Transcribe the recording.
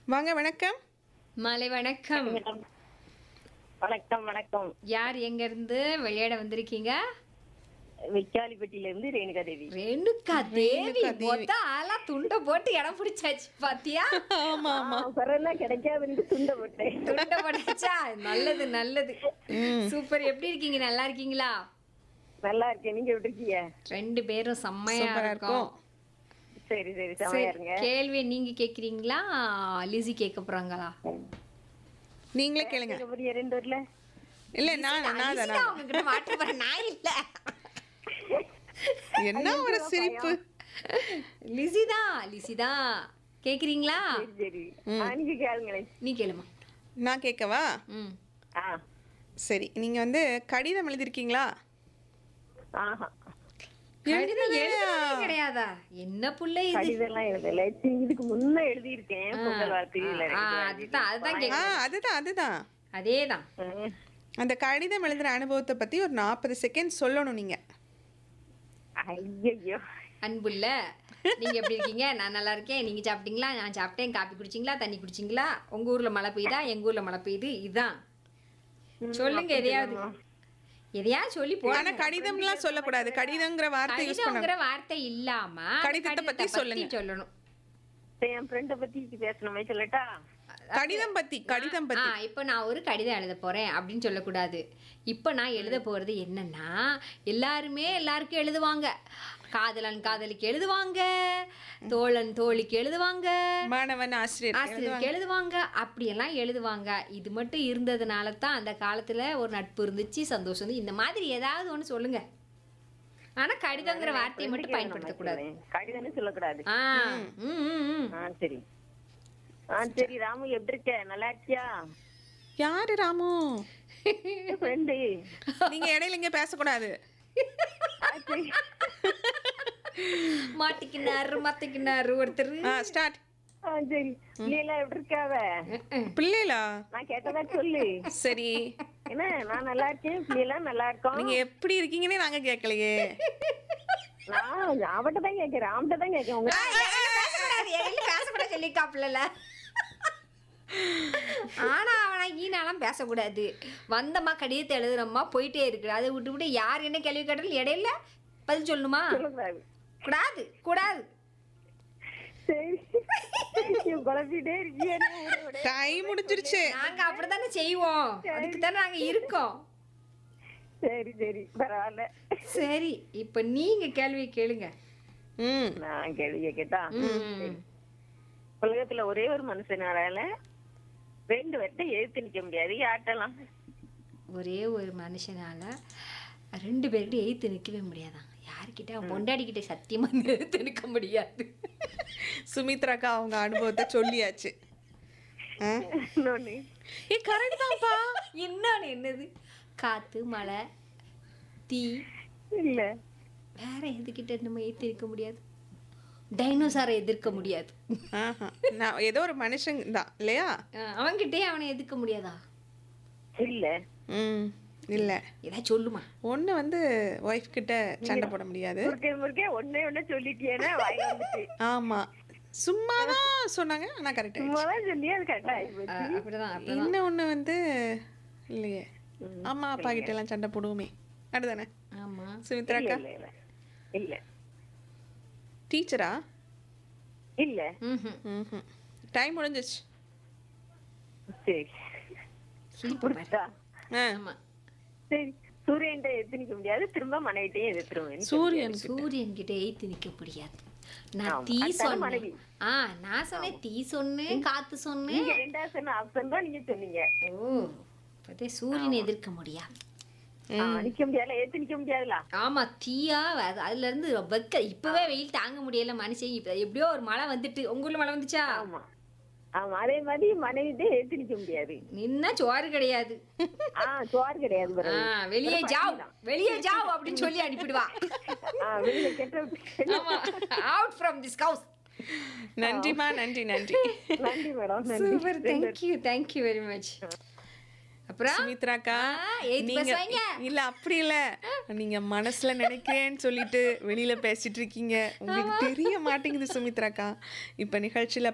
வாங்க வணக்கம் மாலை வணக்கம் மேடம் வணக்கம் வணக்கம் யார் எங்க இருந்து விளையாட வந்திருக்கீங்க விக்காலிப்பட்டியில இருந்து ரேணுகா தேவி ரேணுகா தேவி மொத்த ஆளா துண்டை போட்டு இடம் பிடிச்சாச்சு பாத்தியா ஆமா ஆமா பிறெல்லாம் கிடைக்காதுன்னு துண்ட போட்டேன் துண்டை போட்டாச்சா நல்லது நல்லது சூப்பர் எப்படி இருக்கீங்க நல்லா இருக்கீங்களா நல்லா இருக்கேன் நீங்க எப்படி இருக்கீங்க ரெண்டு பேரும் செம்மையா சூப்பரா இருக்கோம் இருக்கும் சரி சரி சரி, செமையா இருங்க கேள்வி நீங்க கேக்குறீங்களா லிசி கேட்க போறாங்களா நீங்களே கேளுங்க கேட்க போறியா ரெண்டு வரல இல்ல நான் நான் லிசி தான் தான் உங்ககிட்ட மாட்டு போறேன் நான் இல்ல என்ன ஒரு சிரிப்பு லிசி தான் லிசி தான் கேக்குறீங்களா சரி சரி ஆ, நீங்க கேளுங்களேன் நீ கேளுமா நான் கேட்கவா ம் ஆ சரி நீங்க வந்து கடிதம் எழுதிருக்கீங்களா ஆஹா கடிதம் எழுதுனதே கிடையாதா என்ன புள்ள இது கடிதம்லாம் எழுதல சி, இதுக்கு முன்ன எழுதியிருக்கேன் பொங்கல் வாழ்த்துக்கள் ஆ, அதுதான் அதுதான் ஆ கேட்க அதுதான் அதுதான் அதேதான் அந்த கடிதம் எழுதுற அனுபவத்தை பத்தி ஒரு நாற்பது செகண்ட் சொல்லணும் நீங்க ஐயோ அன்புள்ள நீங்க எப்படி இருக்கீங்க நான் நல்லா இருக்கேன் நீங்க சாப்பிட்டீங்களா நான் சாப்பிட்டேன் காப்பி குடிச்சிங்களா தண்ணி குடிச்சிங்களா உங்க ஊர்ல மழை பெய்யுதா எங்க ஊர்ல மழை பெய்யுது இதுதான் சொல்லுங்க எதையாவது எதையாவது சொல்லி ஆனா போனா கடிதம்லாம் சொல்லக்கூடாது கடிதங்கிற வார்த்தை யூஸ் பண்ண கடிதங்கிற வார்த்தை இல்லாம கடிதத்தை பத்தி சொல்லுங்க. சொல்லணும் என் ஃப்ரெண்ட பத்தி பேசணுமே சொல்லட்டா கடிதம் பத்தி கடிதம் ஆ பத்தி இப்போ நான் ஒரு கடிதம் எழுத போறேன் அப்படின்னு சொல்லக்கூடாது இப்போ நான் எழுத போறது என்னன்னா எல்லாருமே எல்லாருக்கும் எழுதுவாங்க காதலன் காதலிக்கு எழுதுவாங்க தோழன் தோழிக்கு எழுதுவாங்க மாணவன் ஆசிரியர் ஆசிரியருக்கு எழுதுவாங்க அப்படியெல்லாம் எழுதுவாங்க இது மட்டும் இருந்ததுனால தான் அந்த காலத்துல ஒரு நட்பு இருந்துச்சு சந்தோஷம் இருந்துச்சு. இந்த மாதிரி ஏதாவது ஒண்ணு சொல்லுங்க ஆனா கடிதங்கிற வார்த்தையை மட்டும் பயன்படுத்தக்கூடாது கடிதம்னு சொல்லக்கூடாது ஆ ம், ம், ம். ஆ சரி ஆ சரி ராமு எப்படி இருக்க நல்லா இருக்கியா யாரு ராமு ஃப்ரெண்டு நீங்க இடையில இங்க பேசக்கூடாது மாட்டிக்கினாரு மாத்திக்கினாரு ஒருத்தர் ஆ ஸ்டார்ட் ஆ சரி பிள்ளைலாம் எப்படி இருக்காவ பிள்ளைகளா நான் கேட்டதா சொல்லு சரி என்ன நான் நல்லா இருக்கேன் பிள்ளைலாம் நல்லா இருக்கோம் நீங்க எப்படி இருக்கீங்கன்னே நாங்க கேட்கலையே நான் அவட்ட தான் கேட்கிறேன் அவன்கிட்ட தான் கேட்கிறேன் உங்க பேசக்கூடாது என்கிட்ட பேசக்கூடாது சொல்லியிருக்காப்புல ஆனா அவனா ஈனாலாம் பேசக்கூடாது வந்தம்மா கடிதத்தை எழுதுறம்மா போயிட்டே இருக்கு அதை விட்டு விட்டு யார் என்ன கேள்வி கேட்டாலும் இடையில பதில் சொல்லணுமா சொல்லக்கூடாது கூடாது கூடாது சரி நீ குழப்பிட்டே இருக்கியே டைம் முடிஞ்சிருச்சு நாங்க அப்படித்தானே செய்வோம் அதுக்கு தானே நாங்க இருக்கோம் சரி சரி பரவாயில்ல சரி இப்ப நீங்க கேள்வி கேளுங்க ம் நான் கேள்வி கேட்டா ம். உலகத்துல ஒரே ஒரு மனுஷனால ரெண்டு பேர்ட்ட எழுத்து நிக்க முடியாது யார்ட்டலாம் ஒரே ஒரு மனுஷனால ரெண்டு பேர்கிட்ட எய்த்து நிற்கவே முடியாதாங்க யாருக்கிட்ட அவன் பொண்டாடிக்கிட்ட சத்தியமா எதிர்த்து நிற்க முடியாது சுமித்ராக்கா அவங்க அனுபவத்தை சொல்லியாச்சு ஆ? இன்னொன்னு ஏ கரெக்ட் தான்ப்பா இன்னொன்று என்னது காத்து மழை தீ இல்ல வேற எதுக்கிட்ட நம்ம எதிர்த்து நிற்க முடியாது டைனோசாரை எதிர்க்க முடியாது ஆஹா. நான் ஏதோ ஒரு மனுஷன் தான் இல்லையா அஹ் அவன்கிட்டயே அவனை எதிர்க்க முடியாதா இல்ல ம் இல்ல ஏதாவது சொல்லுமா ஒண்ணு வந்து ஒய்ஃப் கிட்ட சண்டை போட முடியாது முறுக்கே முறுக்கே ஒன்னே ஒண்ணு சொல்லிட்டியேன்னா வாய் வந்துட்டு ஆமா சும்மா தான் சொன்னாங்க ஆனா கரெக்ட் சும்மாதான் சொல்லி அது கரெக்டா ஆயிப்போச்சு அஹ் அப்படிதான் அப்படிதான் இன்னும் ஒண்ணு வந்து இல்லையே அம்மா அப்பா கிட்ட எல்லாம் சண்டை போடுவோமே அடுதானே ஆமா சுமித்ராக்கா இல்ல இல்ல இல்ல டீச்சரா இல்ல ம்ஹும். ம் டைம் முடிஞ்சிச்சு சரி சிரிப்பு பாரு. புரிச்சா ஆ ஆமா சரி சூரியன்ட்ட எதிர்த்து நிக்க முடியாது திரும்ப மனைவிட்டையும் எதிர்த்துருவேன் சூரியன் சூரியன் கிட்ட எய்த்து நிக்க முடியாது நான் ஆமா, தீ அதான சொன்னேன் மனைவி. ஆ நான் சொன்னேன் தீ சொன்னேன் காத்து சொன்னேன் நீங்க ரெண்டாவது சொன்ன ஆப்ஷன் தான் நீங்க சொன்னீங்க ஓ அதே சூரியனை எதிர்க்க முடியாது ஆ, நிக்க முடியாதுல ஏத்து நிக்க முடியாதுல ஆமா தீயா அது- அதுல இருந்து வெக்க இப்பவே வெயில் தாங்க முடியல மனுஷன் இப்ப எப்படியோ ஒரு மழை வந்துட்டு உங்க ஊர்ல மழை வந்துச்சா ஆமா ஆமா அதே மாதிரி மனைவிட்டே ஏத்து நிக்க முடியாது நின்னா சோறு கிடையாது ஆ சோறு கிடையாது ஆ, பிறகு. வெளியே ஜாவ் வெளியே ஜாவ் அப்படின்னு சொல்லி அனுப்பிடுவா ஆ, வெளியில கெட்ட விட்டு- ஆமா அவுட் ஃப்ரம் திஸ் ஹவுஸ் நன்றிமா நன்றி நன்றி நன்றி மேடம் நன்றி super thank you thank you very much அப்புறம் சுமித்ராக்கா ஆ, eighth நீங்க bus வாங்க. இல்ல அப்படி இல்ல நீங்க மனசுல நினைக்கிறேன்னு சொல்லிட்டு வெளியில பேசிட்டு இருக்கீங்க உங்களுக்கு தெரிய மாட்டேங்குது சுமித்ராக்கா இப்ப நிகழ்ச்சியில